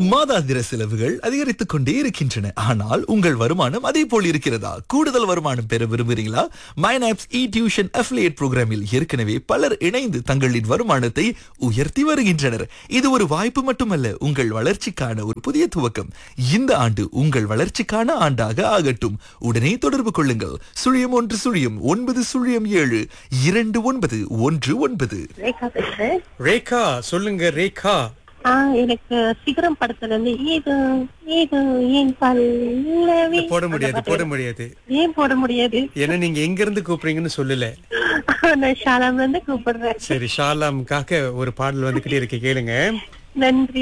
மாதாந்திர செலவுகள் அதிகரித்துக் கொண்டே இருக்கின்றன ஆனால் உங்கள் வருமானம் அதே போல் இருக்கிறதா கூடுதல் வருமானம் பெற விரும்புகிறீங்களா மைனாப்ஸ் இ டியூஷன் அஃபிலியேட் புரோகிராமில் ஏற்கனவே பலர் இணைந்து தங்களின் வருமானத்தை உயர்த்தி வருகின்றனர் இது ஒரு வாய்ப்பு மட்டுமல்ல உங்கள் வளர்ச்சிக்கான ஒரு புதிய துவக்கம் இந்த ஆண்டு உங்கள் வளர்ச்சிக்கான ஆண்டாக ஆகட்டும் உடனே தொடர்பு கொள்ளுங்கள் சுழியம் ஒன்று சுழியம் ஒன்பது சுழியம் ஏழு இரண்டு ஒன்பது ஒன்று ஒன்பது ரேகா பேசுறேன் ரேகா சொல்லுங்க ரேகா ஆ எனக்கு சிகரம் படத்துல இருந்து ஏது ஏது ஏன் பல்லவி போட முடியாது போட முடியாது ஏன் போட முடியாது ஏன்னா நீங்க எங்க இருந்து கூப்பிடுறீங்கன்னு சொல்லல நான் ஷாலாம்ல இருந்து கூப்பிடுறேன் சரி ஷாலாமுக்காக ஒரு பாடல் வந்துகிட்டே இருக்கு கேளுங்க நன்றி